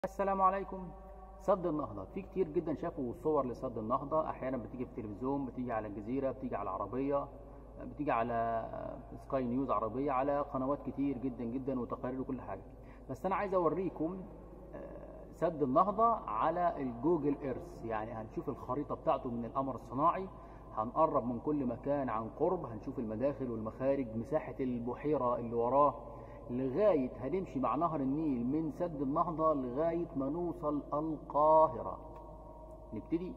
السلام عليكم سد النهضة في كتير جدا شافوا صور لسد النهضة أحيانا بتيجي في التلفزيون بتيجي على الجزيرة بتيجي على عربية بتيجي على سكاي نيوز عربية على قنوات كتير جدا جدا وتقارير وكل حاجة بس أنا عايز أوريكم آه، سد النهضة على الجوجل إيرث يعني هنشوف الخريطة بتاعته من القمر الصناعي هنقرب من كل مكان عن قرب هنشوف المداخل والمخارج مساحة البحيرة اللي وراه لغاية هنمشي مع نهر النيل من سد النهضة لغاية ما نوصل القاهرة نبتدي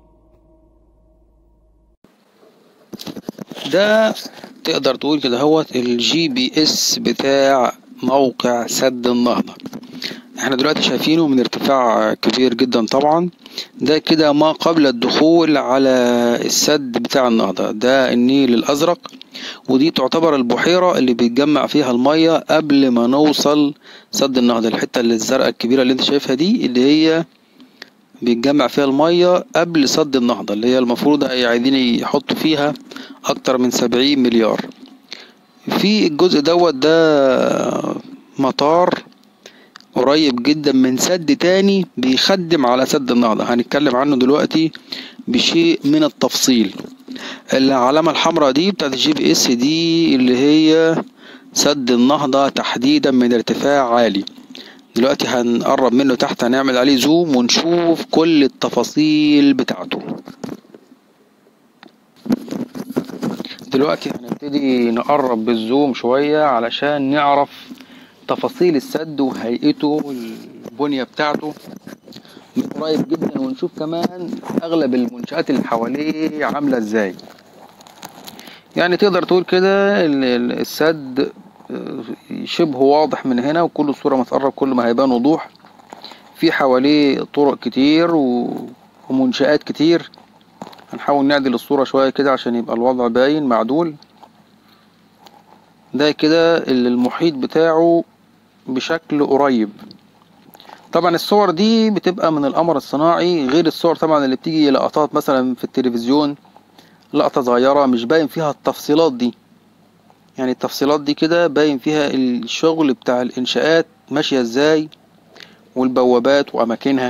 ده تقدر تقول كده هوت الجي بي اس بتاع موقع سد النهضة احنا دلوقتي شايفينه من ارتفاع كبير جدا طبعا ده كده ما قبل الدخول على السد بتاع النهضة ده النيل الازرق ودي تعتبر البحيرة اللي بيتجمع فيها المية قبل ما نوصل سد النهضة الحتة اللي الزرقاء الكبيرة اللي انت شايفها دي اللي هي بيتجمع فيها المية قبل سد النهضة اللي هي المفروض عايزين يحطوا فيها أكتر من سبعين مليار في الجزء دوت ده مطار قريب جدا من سد تاني بيخدم على سد النهضة هنتكلم عنه دلوقتي بشيء من التفصيل العلامة الحمراء دي بتاعت الجي بي اس دي اللي هي سد النهضة تحديدا من ارتفاع عالي دلوقتي هنقرب منه تحت هنعمل عليه زوم ونشوف كل التفاصيل بتاعته دلوقتي هنبتدي نقرب بالزوم شوية علشان نعرف تفاصيل السد وهيئته والبنية بتاعته من قريب جدا ونشوف كمان اغلب المنشآت اللي حواليه عاملة ازاي يعني تقدر تقول كده ال- ال- السد شبه واضح من هنا وكل الصورة ما تقرب كل ما هيبان وضوح في حواليه طرق كتير و- ومنشآت كتير هنحاول نعدل الصورة شوية كده عشان يبقى الوضع باين معدول ده كده ال- المحيط بتاعه بشكل قريب طبعا الصور دي بتبقى من القمر الصناعي غير الصور طبعا اللي بتيجي لقطات مثلا في التلفزيون لقطة صغيرة مش باين فيها التفصيلات دي يعني التفصيلات دي كده باين فيها الشغل بتاع الإنشاءات ماشية ازاي والبوابات وأماكنها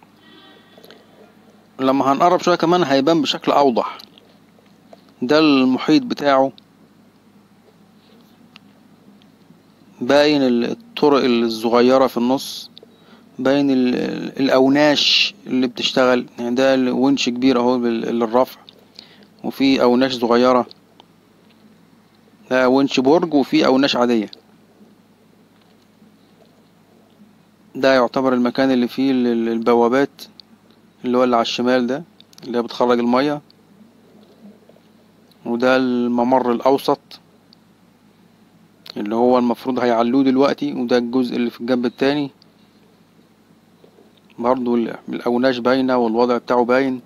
لما هنقرب شوية كمان هيبان بشكل أوضح ده المحيط بتاعه باين الطرق الصغيرة في النص باين ال- الأوناش اللي بتشتغل يعني ده ونش كبير أهو بال- للرفع وفي أوناش صغيرة ده ونش برج وفي أوناش عادية ده يعتبر المكان اللي فيه ال- ال- البوابات اللي هو اللي على الشمال ده اللي هي بتخرج المية وده الممر الأوسط اللي هو المفروض هيعلوه دلوقتي وده الجزء اللي في الجنب التاني برضو ال- الأوناش باينة والوضع بتاعه باين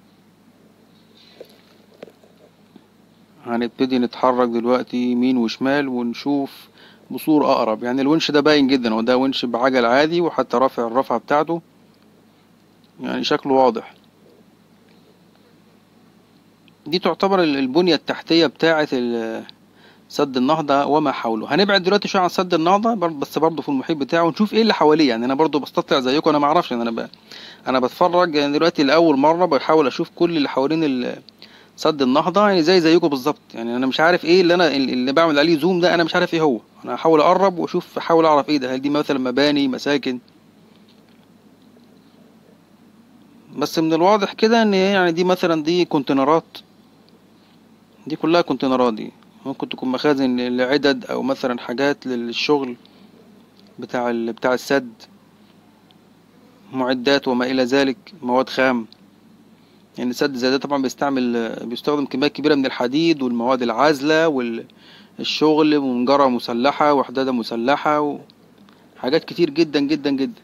هنبتدي نتحرك دلوقتي يمين وشمال ونشوف بصورة أقرب يعني الونش ده باين جدا وده ونش بعجل عادي وحتى رافع الرفعة بتاعته يعني شكله واضح دي تعتبر ال- البنية التحتية بتاعة ال- سد النهضة وما حوله هنبعد دلوقتي شوية عن سد النهضة بر- بس برضه في المحيط بتاعه ونشوف ايه اللي حواليه يعني انا برضه بستطلع زيكم انا ما اعرفش يعني انا ب... انا بتفرج يعني دلوقتي لاول مرة بحاول اشوف كل اللي حوالين ال... سد النهضة يعني زي زيكم بالظبط يعني انا مش عارف ايه اللي انا اللي بعمل عليه زوم ده انا مش عارف ايه هو انا هحاول اقرب واشوف احاول اعرف ايه ده هل دي مثلا مباني مساكن بس من الواضح كده ان هي يعني دي مثلا دي كونتينرات دي كلها كونتينرات دي ممكن تكون مخازن لعدد او مثلا حاجات للشغل بتاع ال... بتاع السد معدات وما الى ذلك مواد خام يعني السد زي ده طبعا بيستعمل بيستخدم كميات كبيرة من الحديد والمواد العازلة والشغل ومنجرة مسلحة وحدادة مسلحة وحاجات كتير جدا جدا جدا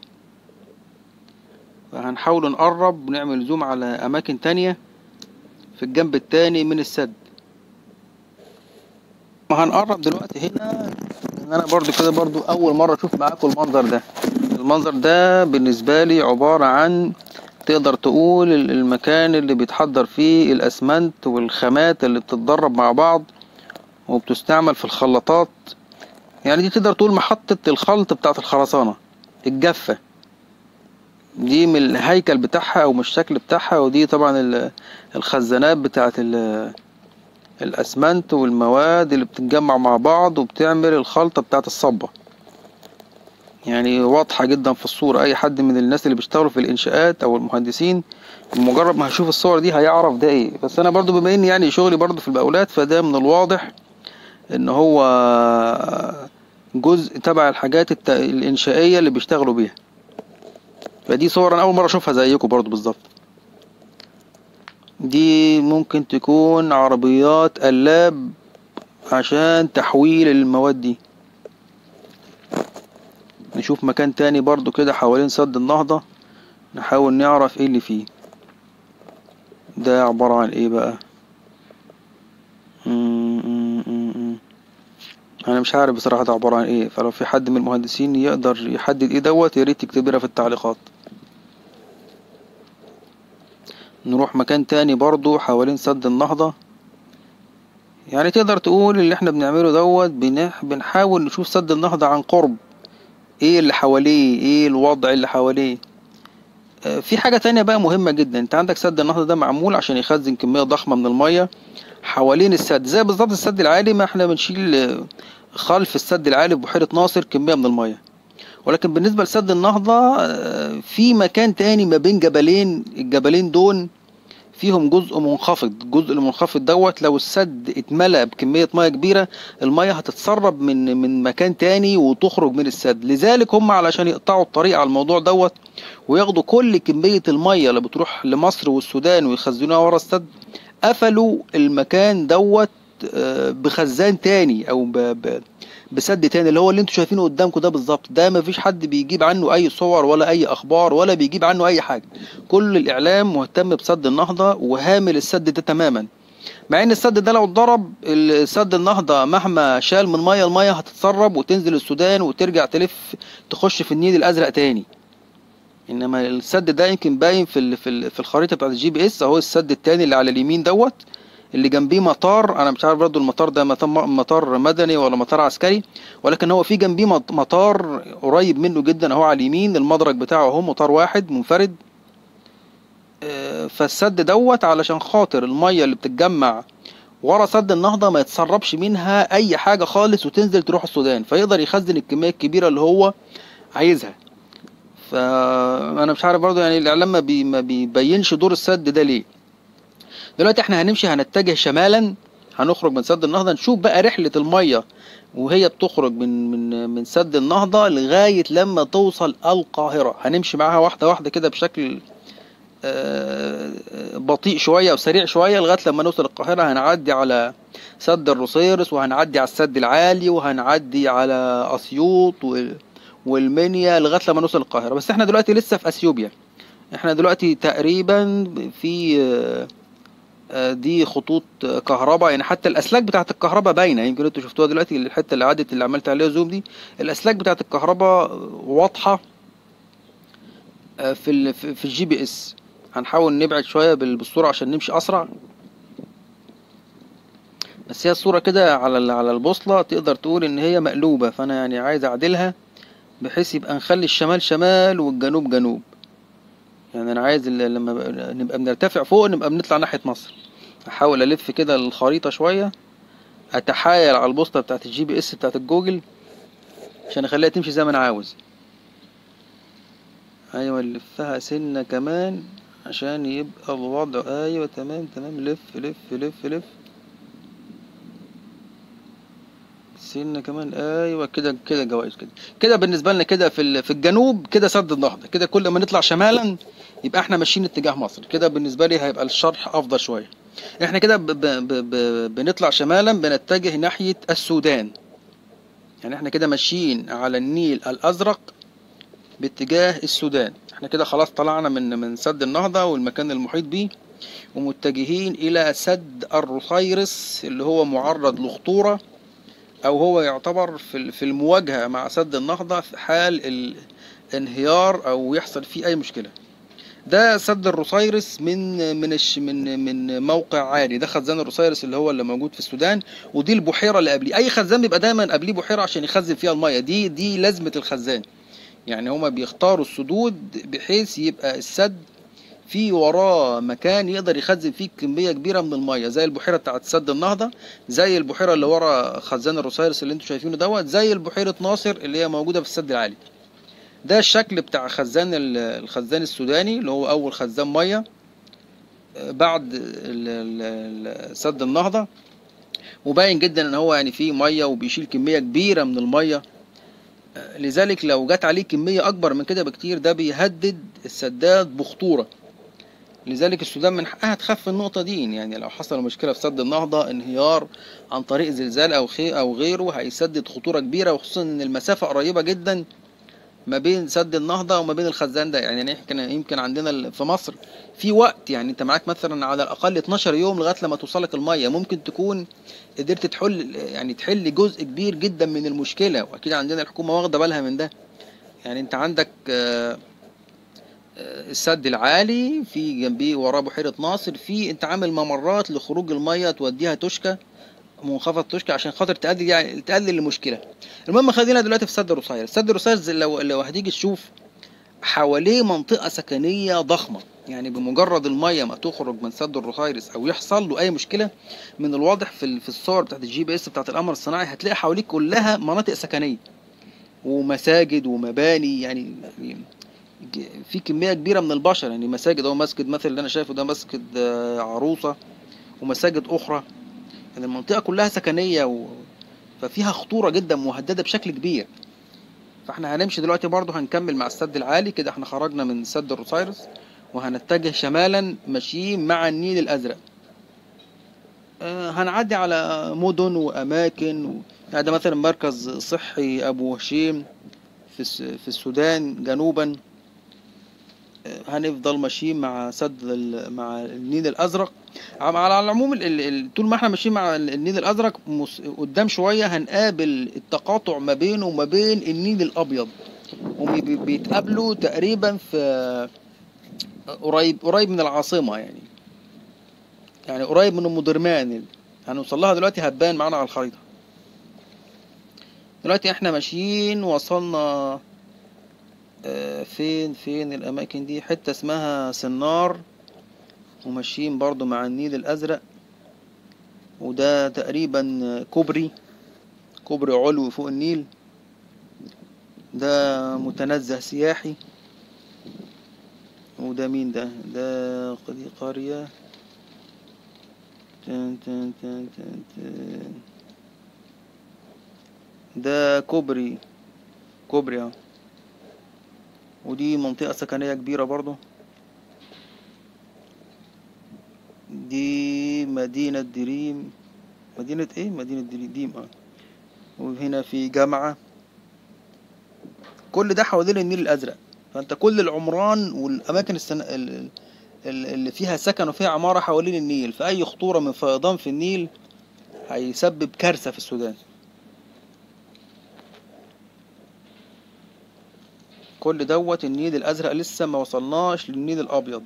فهنحاول نقرب ونعمل زوم على أماكن تانية في الجنب التاني من السد ما هنقرب دلوقتي هنا ان انا برضو كده برضو اول مرة اشوف معاكم المنظر ده المنظر ده بالنسبة لي عبارة عن تقدر تقول ال- المكان اللي بيتحضر فيه الاسمنت والخامات اللي بتتدرب مع بعض وبتستعمل في الخلاطات يعني دي تقدر تقول محطة الخلط بتاعة الخرسانة الجافة دي من الهيكل بتاعها او من الشكل بتاعها ودي طبعا ال- الخزانات بتاعت ال- الاسمنت والمواد اللي بتتجمع مع بعض وبتعمل الخلطة بتاعت الصبة يعني واضحة جدا في الصورة اي حد من الناس اللي بيشتغلوا في الانشاءات او المهندسين بمجرد ما هيشوف الصور دي هيعرف ده ايه بس انا برضو بما اني يعني شغلي برضو في المقاولات فده من الواضح ان هو جزء تبع الحاجات الت- الانشائية اللي بيشتغلوا بيها فدي صور انا اول مرة اشوفها زيكم برضو بالظبط دي ممكن تكون عربيات قلاب عشان تحويل المواد دي نشوف مكان تاني برضو كده حوالين سد النهضة نحاول نعرف ايه اللي فيه ده عبارة عن ايه بقى مم، مم، مم، مم. انا مش عارف بصراحة ده عبارة عن ايه فلو في حد من المهندسين يقدر يحدد ايه دوت يا ريت يكتب لنا في التعليقات نروح مكان تاني برضو حوالين سد النهضة يعني تقدر تقول اللي احنا بنعمله دوت بنح... بنحاول نشوف سد النهضة عن قرب ايه اللي حواليه ايه الوضع اللي حواليه آه، في حاجة تانية بقى مهمة جدا انت عندك سد النهضة ده معمول عشان يخزن كمية ضخمة من المية حوالين السد زي بالظبط السد العالي ما احنا بنشيل آه، خلف السد العالي في بحيرة ناصر كمية من المية ولكن بالنسبة لسد النهضة آه، في مكان تاني ما بين جبلين الجبلين دول فيهم جزء منخفض الجزء المنخفض دوت لو السد اتملى بكمية مياه كبيرة المياه هتتسرب من من مكان تاني وتخرج من السد لذلك هم علشان يقطعوا الطريق على الموضوع دوت وياخدوا كل كمية المية اللي بتروح لمصر والسودان ويخزنوها ورا السد قفلوا المكان دوت آه، بخزان تاني او ب... ب... بسد تاني اللي هو اللي انتوا شايفينه قدامكم ده بالظبط ده مفيش حد بيجيب عنه اي صور ولا اي اخبار ولا بيجيب عنه اي حاجه كل الاعلام مهتم بسد النهضه وهامل السد ده تماما مع ان السد ده لو اتضرب السد النهضه مهما شال من ميه الميه هتتسرب وتنزل السودان وترجع تلف تخش في النيل الازرق تاني انما السد ده يمكن باين في ال- في ال- في الخريطه بتاعت الجي بي اس اهو السد التاني اللي على اليمين دوت اللي جنبيه مطار انا مش عارف برضو المطار ده مطار مطار مدني ولا مطار عسكري ولكن هو في جنبيه مط- مطار قريب منه جدا اهو على اليمين المدرج بتاعه اهو مطار واحد منفرد آه، فالسد دوت علشان خاطر الميه اللي بتتجمع ورا سد النهضة ما يتسربش منها أي حاجة خالص وتنزل تروح السودان فيقدر يخزن الكمية الكبيرة اللي هو عايزها فأنا مش عارف برضو يعني الإعلام ما, بي ما بيبينش دور السد ده ليه دلوقتي احنا هنمشي هنتجه شمالا هنخرج من سد النهضة نشوف بقى رحلة المية وهي بتخرج من من من سد النهضة لغاية لما توصل القاهرة هنمشي معاها واحدة واحدة كده بشكل آه، بطيء شوية أو سريع شوية لغاية لما نوصل القاهرة هنعدي على سد الرصيرس وهنعدي على السد العالي وهنعدي على أسيوط وال- والمنيا لغاية لما نوصل القاهرة بس احنا دلوقتي لسه في أثيوبيا احنا دلوقتي تقريبا في آه، آه، دي خطوط آه، كهرباء يعني حتى الاسلاك بتاعت الكهرباء باينه يمكن انتوا شفتوها دلوقتي الحته اللي عدت اللي عملت عليها زوم دي الاسلاك بتاعت الكهرباء واضحه آه، في ال في في الجي بي اس هنحاول نبعد شويه بال- بالصوره عشان نمشي اسرع بس هي الصوره كده على ال- على البوصله تقدر تقول ان هي مقلوبه فانا يعني عايز اعدلها بحيث يبقى نخلي الشمال شمال والجنوب جنوب يعني انا عايز ال- لما بقى- نبقى بنرتفع فوق نبقى بنطلع ناحيه مصر احاول الف كده الخريطه شويه اتحايل على البوصله بتاعت الجي بي اس بتاعت الجوجل عشان اخليها تمشي زي ما انا عاوز ايوه نلفها سنه كمان عشان يبقى الوضع ايوه تمام تمام لف لف لف لف سنه كمان ايوه كده كده جوايز كده كده بالنسبه لنا كده في ال- في الجنوب كده سد النهضه كده كل ما نطلع شمالا يبقى احنا ماشيين اتجاه مصر كده بالنسبه لي هيبقى الشرح افضل شويه احنا كده ب ب ب ب بنطلع شمالا بنتجه ناحيه السودان يعني احنا كده ماشيين على النيل الازرق باتجاه السودان احنا كده خلاص طلعنا من من سد النهضه والمكان المحيط بيه ومتجهين الى سد الرصيرس اللي هو معرض لخطوره او هو يعتبر في ال- في المواجهه مع سد النهضه في حال الانهيار او يحصل فيه اي مشكله ده سد الرصيرس من من الش من من موقع عالي ده خزان الرصيرس اللي هو اللي موجود في السودان ودي البحيره اللي قبليه اي خزان بيبقى دايما قبليه بحيره عشان يخزن فيها الميه دي دي لازمه الخزان يعني هما بيختاروا السدود بحيث يبقى السد في وراه مكان يقدر يخزن فيه كمية كبيرة من المية زي البحيرة بتاعت سد النهضة زي البحيرة اللي ورا خزان الروسيرس اللي انتوا شايفينه دوت زي البحيرة ناصر اللي هي موجودة في السد العالي ده الشكل بتاع خزان ال- الخزان السوداني اللي هو أول خزان مية آه، بعد ال- ال- ال- سد النهضة وباين جدا ان هو يعني فيه مية وبيشيل كمية كبيرة من المية آه، لذلك لو جت عليه كمية أكبر من كده بكتير ده بيهدد السداد بخطورة لذلك السودان من حقها تخفي النقطة دي يعني لو حصل مشكلة في سد النهضة انهيار عن طريق زلزال أو خي أو غيره هيسدد خطورة كبيرة وخصوصا إن المسافة قريبة جدا ما بين سد النهضة وما بين الخزان ده يعني يمكن يمكن عندنا ال- في مصر في وقت يعني أنت معاك مثلا على الأقل 12 يوم لغاية لما توصلك المية ممكن تكون قدرت تحل يعني تحل جزء كبير جدا من المشكلة وأكيد عندنا الحكومة واخدة بالها من ده يعني أنت عندك آه، السد العالي في جنبيه وراه بحيرة ناصر في انت عامل ممرات لخروج المية توديها توشكا منخفض توشكا عشان خاطر تقلل يعني تقلل المشكلة المهم خلينا دلوقتي في سد الرصير سد الرصير لو لو هتيجي تشوف حواليه منطقة سكنية ضخمة يعني بمجرد المية ما تخرج من سد الرصيرس او يحصل له اي مشكلة من الواضح في ال- في الصور بتاعت الجي بي اس بتاعت القمر الصناعي هتلاقي حواليك كلها مناطق سكنية ومساجد ومباني يعني يعني في كمية كبيرة من البشر يعني مساجد أو مسجد مثل اللي أنا شايفه ده مسجد آه، عروسة ومساجد أخرى يعني المنطقة كلها سكنية و... ففيها خطورة جدا مهددة بشكل كبير فاحنا هنمشي دلوقتي برضو هنكمل مع السد العالي كده احنا خرجنا من سد الروسيرس وهنتجه شمالا ماشيين مع النيل الأزرق آه، هنعدي على مدن وأماكن و... يعني ده مثلا مركز صحي أبو هشيم في الس- في السودان جنوبا هنفضل ماشيين مع سد ال- مع النيل الازرق عم- على العموم ال- ال- ال- طول ما احنا ماشيين مع ال- النيل الازرق مس- قدام شويه هنقابل التقاطع ما بينه وما بين النيل الابيض وبيتقابلوا تقريبا في قريب قريب من العاصمه يعني يعني قريب من ام درمان هنوصل لها دلوقتي هتبان معانا على الخريطه دلوقتي احنا ماشيين وصلنا آه، فين فين الأماكن دي حتة اسمها سنار وماشيين برضو مع النيل الأزرق وده تقريبا كوبري كوبري علوي فوق النيل ده متنزه سياحي وده مين ده ده دي قرية تن تن تن تن تن. ده كوبري كوبري اهو ودي منطقة سكنية كبيرة برضو دي مدينة دريم مدينة ايه مدينة دريم ديم اه وهنا في جامعة كل ده حوالين النيل الأزرق فأنت كل العمران والأماكن السن... ال- ال- اللي فيها سكن وفيها عمارة حوالين النيل فأي خطورة من فيضان في النيل هيسبب كارثة في السودان كل دوت النيل الأزرق لسه ما وصلناش للنيل الأبيض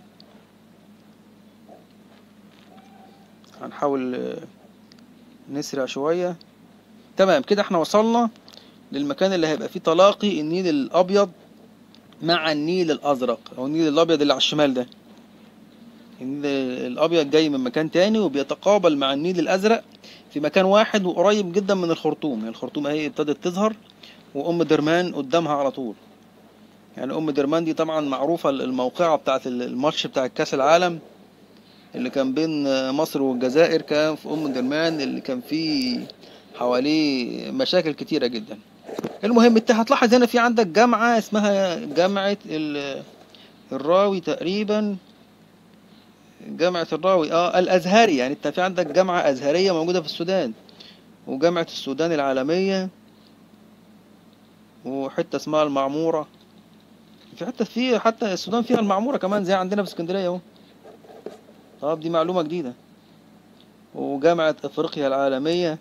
هنحاول آه، نسرع شوية تمام كده احنا وصلنا للمكان اللي هيبقى فيه تلاقي النيل الأبيض مع النيل الأزرق أو النيل الأبيض اللي على الشمال ده النيل الأبيض جاي من مكان تاني وبيتقابل مع النيل الأزرق في مكان واحد وقريب جدا من الخرطوم يعني الخرطوم اهي ابتدت تظهر وأم درمان قدامها على طول يعني ام درمان دي طبعا معروفه الموقعه بتاعه الماتش بتاع كاس العالم اللي كان بين مصر والجزائر كان في ام درمان اللي كان فيه حواليه مشاكل كتيره جدا المهم انت هتلاحظ هنا في عندك جامعه اسمها جامعه ال- الراوي تقريبا جامعه الراوي اه الازهري يعني انت في عندك جامعه ازهريه موجوده في السودان وجامعه السودان العالميه وحته اسمها المعموره في حتى في حتى السودان فيها المعمورة كمان زي عندنا في اسكندرية اهو طب دي معلومة جديدة وجامعة افريقيا العالمية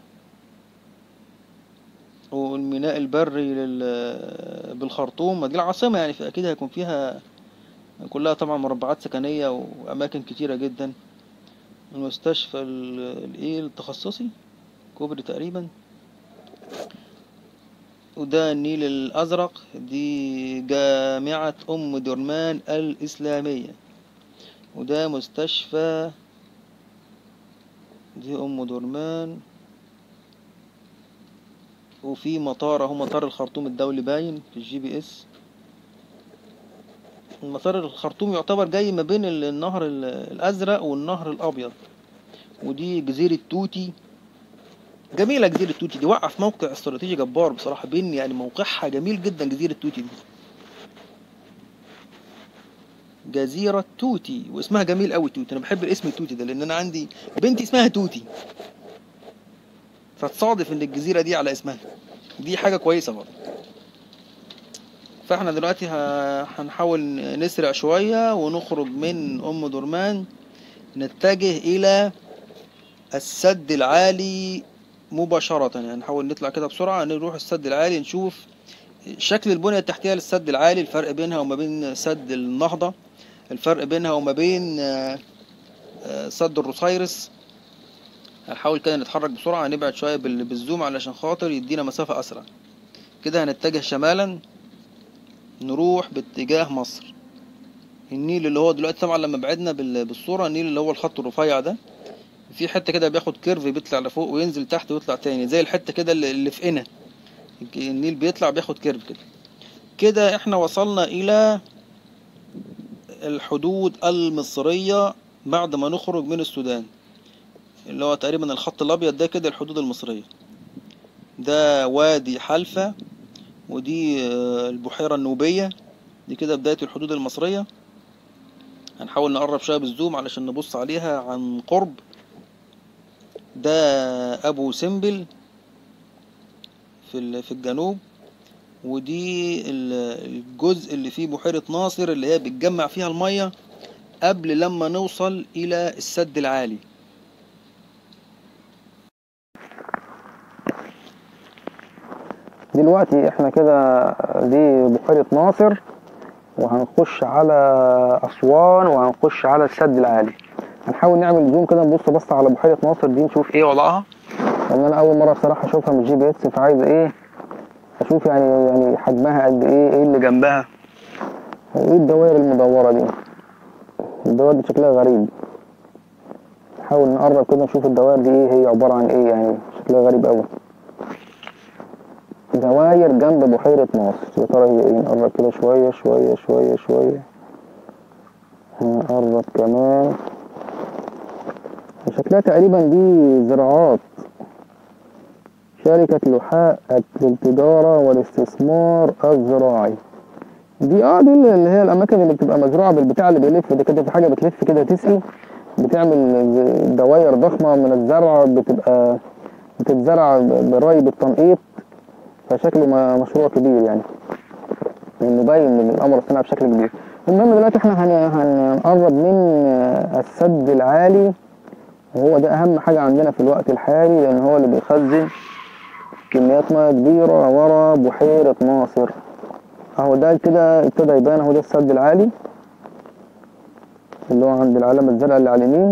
والميناء البري لل... بالخرطوم ما دي العاصمة يعني فأكيد هيكون فيها كلها طبعا مربعات سكنية وأماكن كتيرة جدا المستشفى ال- الإيه التخصصي كوبري تقريبا وده النيل الأزرق دي جامعة أم درمان الإسلامية وده مستشفى دي أم درمان وفي مطار اهو مطار الخرطوم الدولي باين في الجي بي اس المطار الخرطوم يعتبر جاي ما بين ال- النهر ال- الأزرق والنهر الأبيض ودي جزيرة توتي جميلة جزيرة توتي دي واقعة في موقع استراتيجي جبار بصراحة بين يعني موقعها جميل جدا جزيرة توتي دي جزيرة توتي واسمها جميل قوي توتي انا بحب الاسم توتي ده لان انا عندي بنتي اسمها توتي فتصادف ان الجزيرة دي على اسمها دي حاجة كويسة برضه فاحنا دلوقتي ه- هنحاول نسرع شوية ونخرج من ام درمان نتجه الى السد العالي مباشرة يعني نحاول نطلع كده بسرعة نروح السد العالي نشوف شكل البنية التحتية للسد العالي الفرق بينها وما بين سد النهضة الفرق بينها وما بين آه، آه، سد الروسايرس هنحاول كده نتحرك بسرعة نبعد شوية بال- بالزوم علشان خاطر يدينا مسافة أسرع كده هنتجه شمالا نروح باتجاه مصر النيل اللي هو دلوقتي طبعا لما بعدنا بال- بالصورة النيل اللي هو الخط الرفيع ده في حتة كده بياخد كيرف بيطلع لفوق وينزل تحت ويطلع تاني زي الحتة كده اللي اللي في قنا النيل بيطلع بياخد كيرف كده كده احنا وصلنا إلى الحدود المصرية بعد ما نخرج من السودان اللي هو تقريبا الخط الأبيض ده كده الحدود المصرية ده وادي حلفا ودي آه، البحيرة النوبية دي كده بداية الحدود المصرية هنحاول نقرب شوية بالزوم علشان نبص عليها عن قرب ده أبو سمبل في ال- في الجنوب ودي ال- الجزء اللي فيه بحيرة ناصر اللي هي بتجمع فيها المية قبل لما نوصل إلى السد العالي دلوقتي احنا كده دي بحيرة ناصر وهنخش على أسوان وهنخش على السد العالي هنحاول نعمل زوم كده نبص بص على بحيرة ناصر دي نشوف ايه وضعها لأن أنا أول مرة بصراحة أشوفها من الجي بي إس فعايز ايه أشوف يعني يعني حجمها قد ايه ايه اللي جنبها ايه الدوائر المدورة دي الدوائر دي شكلها غريب نحاول نقرب كده نشوف الدوائر دي ايه هي عبارة عن ايه يعني شكلها غريب أوي دواير جنب بحيرة ناصر يا ترى هي ايه نقرب كده شوية شوية شوية شوية نقرب كمان شكلها تقريبا دي زراعات شركة لحاء للتجارة والاستثمار الزراعي دي اه دي اللي هي الأماكن اللي بتبقى مزروعة بالبتاع اللي بيلف ده كده في حاجة بتلف كده تسقي بتعمل زي دواير ضخمة من الزرع بتبقى بتتزرع بري بالتنقيط فشكله م- مشروع كبير يعني لانه باين من القمر الصناعي بشكل كبير المهم دلوقتي احنا هن- هنقرب من آه، السد العالي وهو ده اهم حاجة عندنا في الوقت الحالي لان هو اللي بيخزن كميات مياه كبيرة ورا بحيرة ناصر اهو ده كده ابتدى يبان اهو ده السد العالي اللي هو عند العلامة الزرقاء اللي على اليمين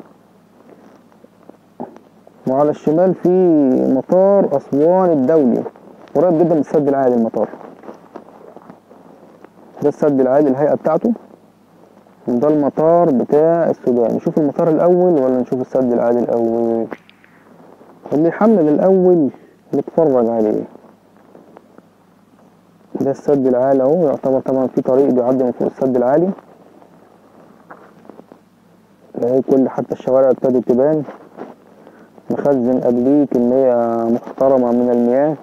وعلى الشمال في مطار أسوان الدولي قريب جدا من السد العالي المطار ده السد العالي الهيئة بتاعته وده المطار بتاع السودان نشوف المطار الأول ولا نشوف السد العالي الأول اللي يحمل الأول نتفرج عليه ده السد العالي اهو يعتبر طبعا في طريق بيعدي من فوق السد العالي تلاقي كل حتى الشوارع ابتدت تبان مخزن قبليه كمية محترمة من المياه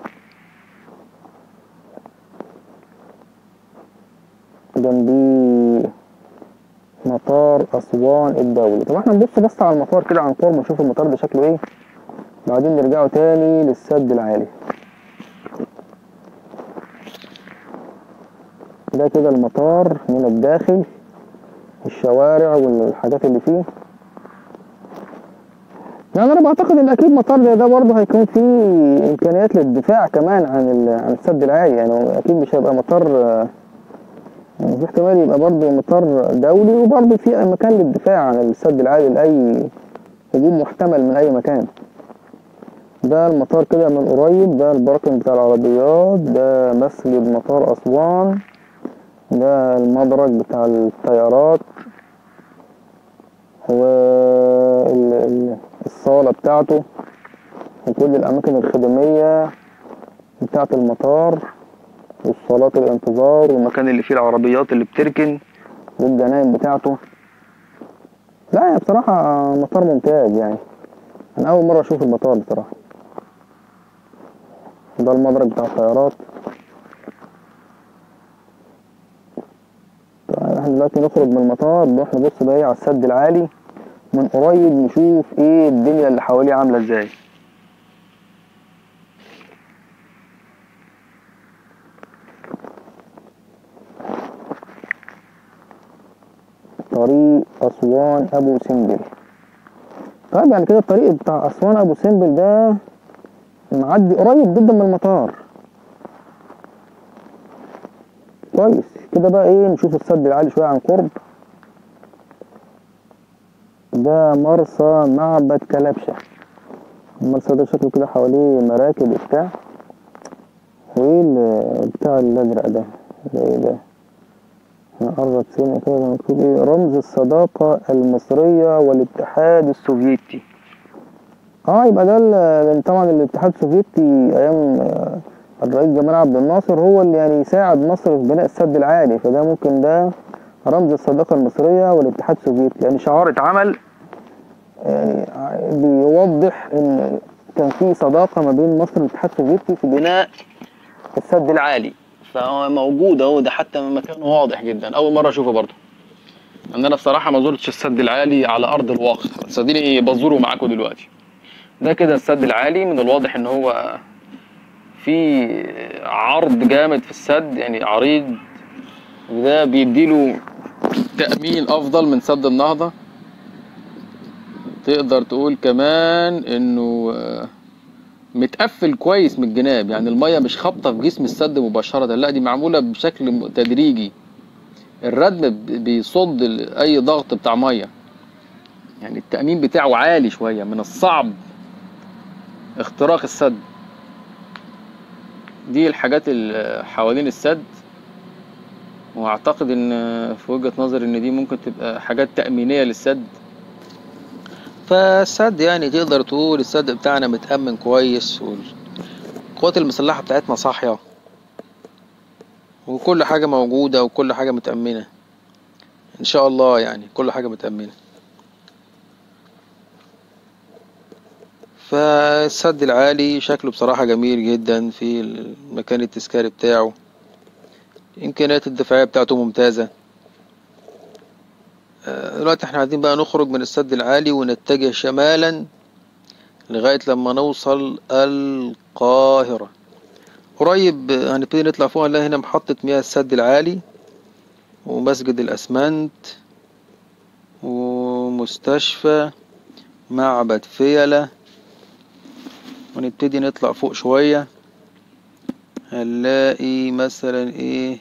جنبيه مطار أسوان الدولي طب احنا نبص بس على المطار كده عن قرب نشوف المطار ده شكله ايه بعدين نرجعوا تاني للسد العالي ده كده المطار من الداخل الشوارع والحاجات اللي فيه يعني انا بعتقد ان اكيد مطار زي ده برضه هيكون فيه امكانيات للدفاع كمان عن ال- عن السد العالي يعني هو اكيد مش هيبقى مطار آه، يعني في احتمال يبقى برضه مطار دولي وبرضه في مكان للدفاع عن السد العالي لاي هجوم محتمل من اي مكان ده المطار كده من قريب ده الباركنج بتاع العربيات ده مسجد مطار أسوان ده المدرج بتاع الطيارات والصالة بتاعته وكل الأماكن الخدمية بتاعة المطار والصالات الانتظار والمكان اللي فيه العربيات اللي بتركن والجناين بتاعته لا يعني بصراحة مطار ممتاز يعني أنا أول مرة أشوف المطار بصراحة ده المدرج بتاع الطيارات طيب احنا دلوقتي نخرج من المطار نروح نبص بقى إيه على السد العالي من قريب نشوف ايه الدنيا اللي حواليه عاملة ازاي طريق أسوان أبو سمبل طيب يعني كده الطريق بتاع أسوان أبو سمبل ده معدي قريب جدا من المطار كويس كده بقى ايه نشوف السد العالي شوية عن قرب ده مرسى معبد كلبشة المرسى ده شكله كده حواليه مراكب وبتاع وايه ال- بتاع الازرق ده ده ايه ده نقرب سنة كده مكتوب ايه رمز الصداقة المصرية والاتحاد السوفيتي اه يبقى ده ال- طبعا الاتحاد السوفيتي ايام آه، الرئيس جمال عبد الناصر هو اللي يعني ساعد مصر في بناء السد العالي فده ممكن ده رمز الصداقة المصرية والاتحاد السوفيتي يعني شعار اتعمل يعني ع- بيوضح ان كان في صداقة ما بين مصر والاتحاد السوفيتي في بناء السد العالي فهو موجود اهو ده حتى من مكانه واضح جدا اول مرة اشوفه برضه ان انا بصراحة ما زرتش السد العالي على ارض الواقع صدقني بزوره معاكم دلوقتي ده كده السد العالي من الواضح ان هو في عرض جامد في السد يعني عريض وده بيديله تأمين أفضل من سد النهضة تقدر تقول كمان إنه آه، متقفل كويس من الجناب يعني المية مش خابطة في جسم السد مباشرة لا دي معمولة بشكل م- تدريجي الردم ب- بيصد ال- أي ضغط بتاع مية يعني التأمين بتاعه عالي شوية من الصعب اختراق السد دي الحاجات اللي حوالين السد واعتقد ان في وجهة نظري ان دي ممكن تبقى حاجات تأمينية للسد فالسد يعني تقدر تقول السد بتاعنا متأمن كويس والقوات المسلحة بتاعتنا صاحية وكل حاجة موجودة وكل حاجة متأمنة ان شاء الله يعني كل حاجة متأمنة فالسد العالي شكله بصراحة جميل جدا في المكان التذكاري بتاعه إمكانيات الدفاعية بتاعته ممتازة آه، دلوقتي احنا عايزين بقى نخرج من السد العالي ونتجه شمالا لغاية لما نوصل القاهرة قريب هنبتدي نطلع فوق نلاقي هنا محطة مياه السد العالي ومسجد الأسمنت ومستشفى معبد فيلة ونبتدي نطلع فوق شوية هنلاقي مثلا ايه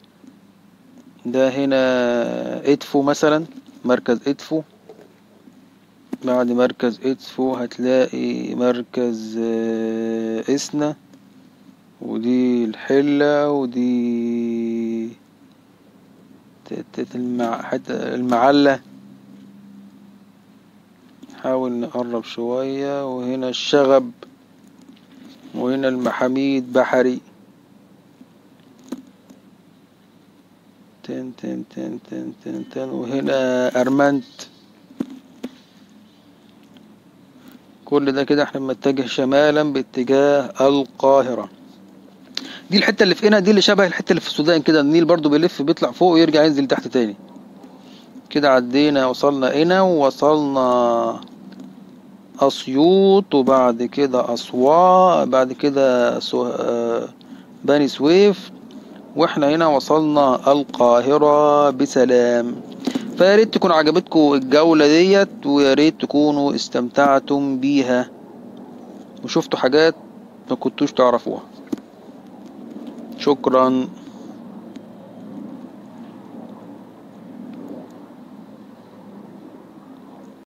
ده هنا ادفو مثلا مركز ادفو بعد مركز ادفو هتلاقي مركز آه، اسنا ودي الحلة ودي ت- ت- المع... حتى المعلة نحاول نقرب شوية وهنا الشغب وهنا المحاميد بحري تن تن تن تن تن تن وهنا أرمنت كل ده كده احنا بنتجه شمالا باتجاه القاهرة دي الحتة اللي في هنا دي اللي شبه الحتة اللي في السودان كده النيل برضو بيلف بيطلع فوق ويرجع ينزل تحت تاني كده عدينا وصلنا هنا ووصلنا أسيوط وبعد كده أسوان بعد كده سو... آه، بني سويف واحنا هنا وصلنا القاهرة بسلام فيا ريت تكون عجبتكم الجولة ديت ويا ريت تكونوا استمتعتم بيها وشفتوا حاجات ما كنتوش تعرفوها شكرا